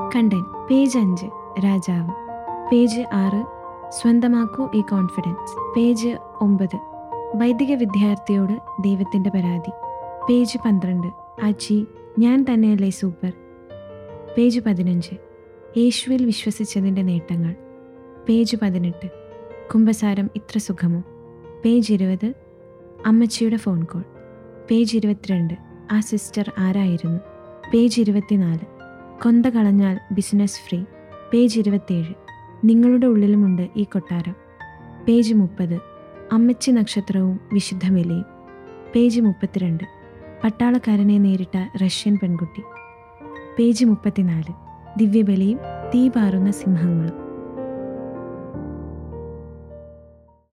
content page അഞ്ച് രാജാവ് page ആറ് സ്വന്തമാക്കൂ ഈ കോൺഫിഡൻസ് പേജ് ഒമ്പത് വൈദിക വിദ്യാർത്ഥിയോട് ദൈവത്തിൻ്റെ പരാതി പേജ് പന്ത്രണ്ട് അജി ഞാൻ തന്നെയല്ലേ സൂപ്പർ പേജ് പതിനഞ്ച് യേശുവിൽ വിശ്വസിച്ചതിൻ്റെ നേട്ടങ്ങൾ പേജ് പതിനെട്ട് കുംഭസാരം ഇത്ര സുഖമോ പേജ് ഇരുപത് അമ്മച്ചിയുടെ ഫോൺ കോൾ പേജ് ഇരുപത്തിരണ്ട് ആ സിസ്റ്റർ ആരായിരുന്നു പേജ് ഇരുപത്തിനാല് കൊന്ത കളഞ്ഞാൽ ബിസിനസ് ഫ്രീ പേജ് ഇരുപത്തിയേഴ് നിങ്ങളുടെ ഉള്ളിലുമുണ്ട് ഈ കൊട്ടാരം പേജ് മുപ്പത് അമ്മച്ചി നക്ഷത്രവും വിശുദ്ധ ബലിയും പേജ് മുപ്പത്തിരണ്ട് പട്ടാളക്കാരനെ നേരിട്ട റഷ്യൻ പെൺകുട്ടി പേജ് മുപ്പത്തിനാല് ദിവ്യബലിയും തീ പാറുന്ന സിംഹങ്ങളും